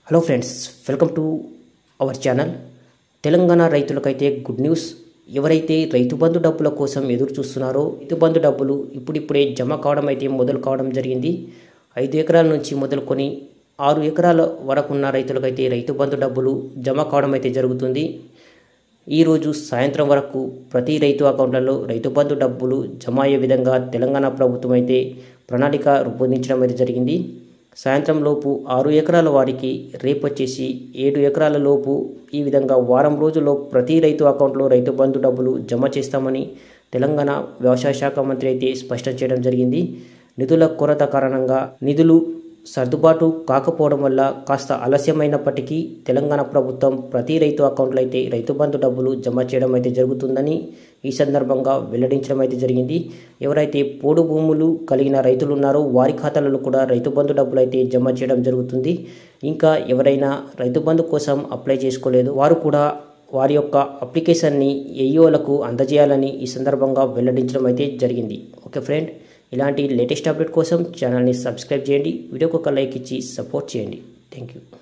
hello friends welcome to our channel Telangana రైతులకైతే good news ఎవరైతే రైతు బంధు డబ్బుల కోసం ఎదురు చూస్తున్నారో రైతు బంధు డబ్బులు ఇప్పుడిప్పుడే జమ కావడం అయితే మొదలు కావడం జరిగింది ఐదు ఎకరాల నుంచి మొదలుకొని ఆరు ఎకరాల వరకు ఉన్న రైతులకైతే రైతు బంధు డబ్బులు జమ కావడం అయితే జరుగుతుంది ఈరోజు సాయంత్రం వరకు ప్రతి రైతు అకౌంట్లలో రైతు బంధు డబ్బులు జమ అయ్యే విధంగా తెలంగాణ ప్రభుత్వం అయితే ప్రణాళిక రూపొందించడం అయితే జరిగింది సాయంత్రం లోపు ఆరు ఎకరాల వారికి రేపు వచ్చేసి ఏడు ఎకరాల లోపు ఈ విధంగా వారం రోజుల్లో ప్రతి రైతు అకౌంట్లో రైతు బంధు డబ్బులు జమ చేస్తామని తెలంగాణ వ్యవసాయ శాఖ మంత్రి అయితే స్పష్టం చేయడం జరిగింది నిధుల కొరత కారణంగా నిధులు సర్దుబాటు కాకపోవడం వల్ల కాస్త ఆలస్యమైనప్పటికీ తెలంగాణ ప్రభుత్వం ప్రతి రైతు అకౌంట్లో అయితే రైతు బంధు డబ్బులు జమ చేయడం అయితే జరుగుతుందని ఈ సందర్భంగా వెల్లడించడం అయితే జరిగింది ఎవరైతే పోడు భూములు కలిగిన రైతులు ఉన్నారో వారి ఖాతాలలో కూడా రైతు బంధు డబ్బులు అయితే జమ చేయడం జరుగుతుంది ఇంకా ఎవరైనా రైతు బంధు కోసం అప్లై చేసుకోలేదు వారు కూడా వారి యొక్క అప్లికేషన్ని ఏఈఓలకు అందజేయాలని ఈ సందర్భంగా వెల్లడించడం అయితే జరిగింది ఓకే ఫ్రెండ్ ఇలాంటి లేటెస్ట్ అప్డేట్ కోసం ఛానల్ని సబ్స్క్రైబ్ చేయండి వీడియోకి ఒక లైక్ ఇచ్చి సపోర్ట్ చేయండి థ్యాంక్ యూ